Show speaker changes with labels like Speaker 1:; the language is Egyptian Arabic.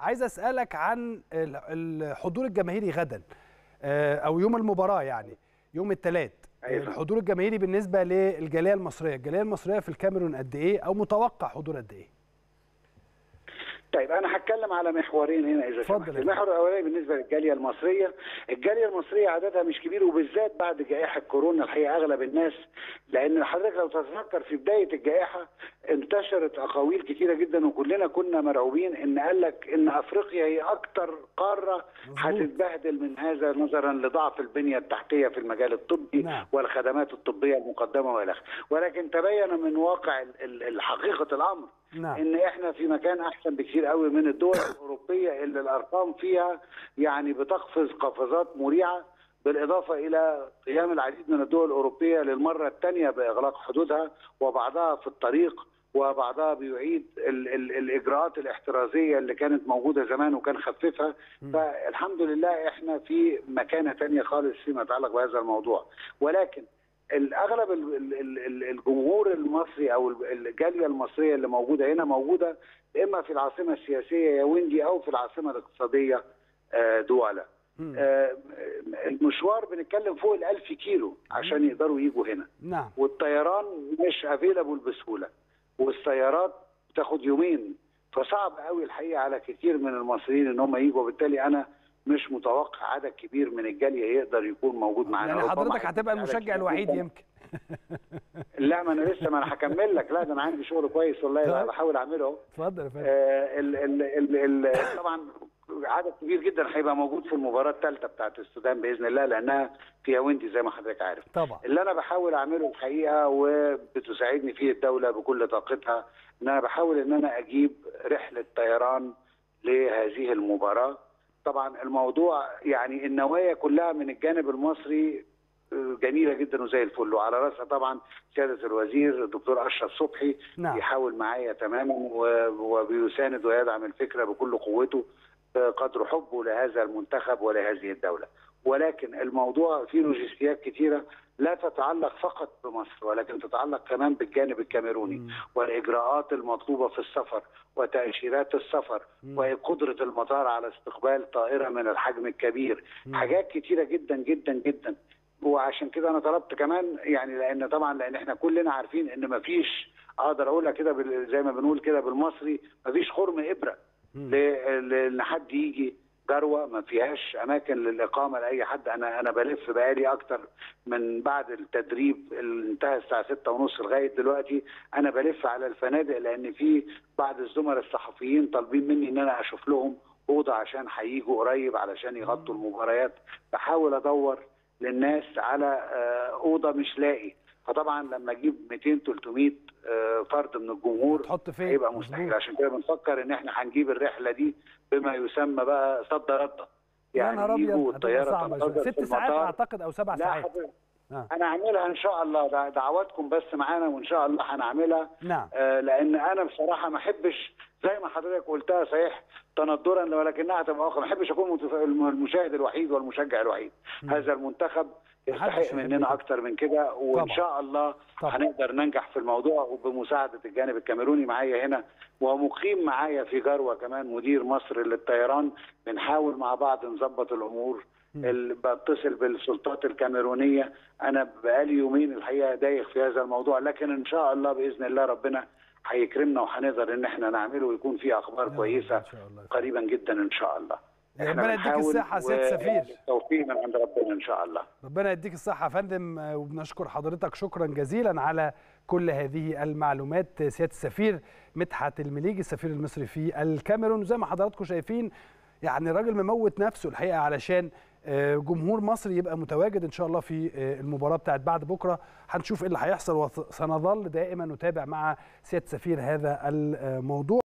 Speaker 1: عايز اسالك عن ال- الحضور الجماهيري غدا آه، او يوم المباراه يعني يوم الثلاث
Speaker 2: أيوة.
Speaker 1: الحضور الجماهيري بالنسبه للجاليه المصريه الجاليه المصريه في الكاميرون قد ايه او متوقع حضور قد ايه
Speaker 2: طيب انا هتكلم على محورين هنا اذا
Speaker 1: اتفضل
Speaker 2: سمحت
Speaker 1: يا فندم.
Speaker 2: المحور الاولاني بالنسبه للجاليه المصريه الجاليه المصريه عددها مش كبير وبالذات بعد جائحه كورونا الحقيقه اغلب الناس لان حضرتك لو تتذكر في بدايه الجائحه انتشرت اقاويل كتيره جدا وكلنا كنا مرعوبين ان قال لك ان افريقيا هي اكتر قاره
Speaker 1: مظبوط.
Speaker 2: هتتبهدل من هذا نظرا لضعف البنيه التحتيه في المجال الطبي
Speaker 1: نعم.
Speaker 2: والخدمات الطبيه المقدمه والى اخره ولكن تبين من واقع ال- ال- الحقيقه الامر
Speaker 1: نعم
Speaker 2: ان احنا في مكان احسن بكثير قوي من الدول الاوروبيه اللي الارقام فيها يعني بتقفز قفزات مريعه بالاضافه الى قيام العديد من الدول الاوروبيه للمره الثانيه باغلاق حدودها وبعضها في الطريق وبعضها بيعيد ال ال الاجراءات الاحترازيه اللي كانت موجوده زمان وكان خففها فالحمد لله احنا في مكانه ثانيه خالص فيما يتعلق بهذا الموضوع ولكن الاغلب ال- ال- ال- ال- الجمهور المصري او ال- الجاليه المصريه اللي موجوده هنا موجوده اما في العاصمه السياسيه ياوندي او في العاصمه الاقتصاديه آه، دوالا
Speaker 1: مم.
Speaker 2: آه، المشوار بنتكلم فوق ال 1000 كيلو عشان يقدروا يجوا هنا
Speaker 1: نعم
Speaker 2: والطيران مش افيلابل بسهوله والسيارات بتاخد يومين فصعب قوي الحقيقه على كتير من المصريين ان هم يجوا وبالتالي انا مش متوقع عدد كبير من الجاليه يقدر يكون موجود معانا
Speaker 1: يعني
Speaker 2: ربما
Speaker 1: حضرتك
Speaker 2: هيكون
Speaker 1: هتبقى
Speaker 2: عدد
Speaker 1: المشجع
Speaker 2: كبير
Speaker 1: الوحيد
Speaker 2: جداً.
Speaker 1: يمكن
Speaker 2: لا ما انا لسه ما انا هكمل لك لا ده انا عندي شغل كويس والله
Speaker 1: طيب.
Speaker 2: أنا بحاول اعمله اهو
Speaker 1: اتفضل يا فندم
Speaker 2: آه، ال ال ال ال طبعا عدد كبير جدا هيبقى موجود في المباراه الثالثه بتاعت السودان باذن الله لانها في ياوندي زي ما حضرتك عارف
Speaker 1: طبعا
Speaker 2: اللي انا بحاول اعمله الحقيقه وبتساعدني فيه الدوله بكل طاقتها ان انا بحاول ان انا اجيب رحله طيران لهذه المباراه طبعا الموضوع يعني النوايا كلها من الجانب المصري آه، جميله جدا وزي الفل وعلى راسها طبعا سياده الوزير الدكتور اشرف صبحي
Speaker 1: نعم.
Speaker 2: بيحاول معايا تماما و- وبيساند ويدعم الفكره بكل قوته آه، قدر حبه لهذا المنتخب ولهذه الدوله ولكن الموضوع فيه لوجستيات كثيره لا تتعلق فقط بمصر ولكن تتعلق كمان بالجانب الكاميروني
Speaker 1: مم.
Speaker 2: والاجراءات المطلوبه في السفر وتاشيرات السفر
Speaker 1: مم.
Speaker 2: وقدره المطار على استقبال طائره من الحجم الكبير
Speaker 1: مم.
Speaker 2: حاجات كتيره جدا جدا جدا وعشان كده انا طلبت كمان يعني لان طبعا لان احنا كلنا عارفين ان مفيش اقدر اقولها كده بال- زي ما بنقول كده بالمصري مفيش خرم ابره
Speaker 1: مم.
Speaker 2: ل- ل- ان حد يجي جروه ما فيهاش اماكن للاقامه لاي حد انا انا بلف بقالي اكتر من بعد التدريب اللي انتهى الساعه ستة ونص لغايه دلوقتي انا بلف على الفنادق لان في بعض الزملاء الصحفيين طالبين مني ان انا اشوف لهم اوضه عشان هيجوا قريب علشان يغطوا المباريات بحاول ادور للناس على آه، اوضه مش لاقي فطبعا لما اجيب 200 300 آه، فرد من الجمهور
Speaker 1: تحط فين
Speaker 2: هيبقى مستحيل
Speaker 1: مظبوط.
Speaker 2: عشان كده بنفكر ان احنا هنجيب الرحله دي بما يسمى بقى صد رده
Speaker 1: يا نهار
Speaker 2: يجوا
Speaker 1: ابيض هتبقى
Speaker 2: الطياره
Speaker 1: صعبه شوية.
Speaker 2: تنتظر في
Speaker 1: ست ساعات
Speaker 2: المطار.
Speaker 1: اعتقد او سبع
Speaker 2: لا
Speaker 1: ساعات
Speaker 2: حضرتك
Speaker 1: آه.
Speaker 2: انا هعملها ان شاء الله دع- دعواتكم بس معانا وان شاء الله هنعملها
Speaker 1: نعم
Speaker 2: آه، لان انا بصراحه ما احبش زي ما حضرتك قلتها صحيح تندرا ولكنها تبقى اخرى ما احبش اكون متف- المشاهد الوحيد والمشجع الوحيد
Speaker 1: مم.
Speaker 2: هذا المنتخب
Speaker 1: محدش
Speaker 2: يستحق
Speaker 1: يحب
Speaker 2: مننا
Speaker 1: كده.
Speaker 2: اكتر من كده وان
Speaker 1: طبعا.
Speaker 2: شاء الله
Speaker 1: طبعا.
Speaker 2: هنقدر ننجح في الموضوع وبمساعده الجانب الكاميروني معايا هنا ومقيم معايا في جروه كمان مدير مصر للطيران بنحاول مع بعض نظبط الامور
Speaker 1: مم.
Speaker 2: ال- بتصل بالسلطات الكاميرونيه انا بقالي يومين الحقيقه دايخ في هذا الموضوع لكن ان شاء الله باذن الله ربنا هيكرمنا وهنقدر ان احنا نعمله ويكون في اخبار
Speaker 1: يا
Speaker 2: كويسه
Speaker 1: رب إن شاء الله.
Speaker 2: قريبا جدا ان شاء الله
Speaker 1: ربنا يديك الصحة يا سيادة السفير.
Speaker 2: التوفيق من عند ربنا ان شاء الله
Speaker 1: ربنا يديك الصحة يا فندم آه، وبنشكر حضرتك شكرا جزيلا على كل هذه المعلومات سيادة السفير مدحت المليجي السفير المصري في الكاميرون وزي ما حضراتكم شايفين يعني الراجل مموت نفسه الحقيقة علشان آه، جمهور مصري يبقى متواجد ان شاء الله في آه، المباراة بتاعت بعد بكرة هنشوف ايه اللي هيحصل وسنظل دائما نتابع مع سيادة السفير هذا الموضوع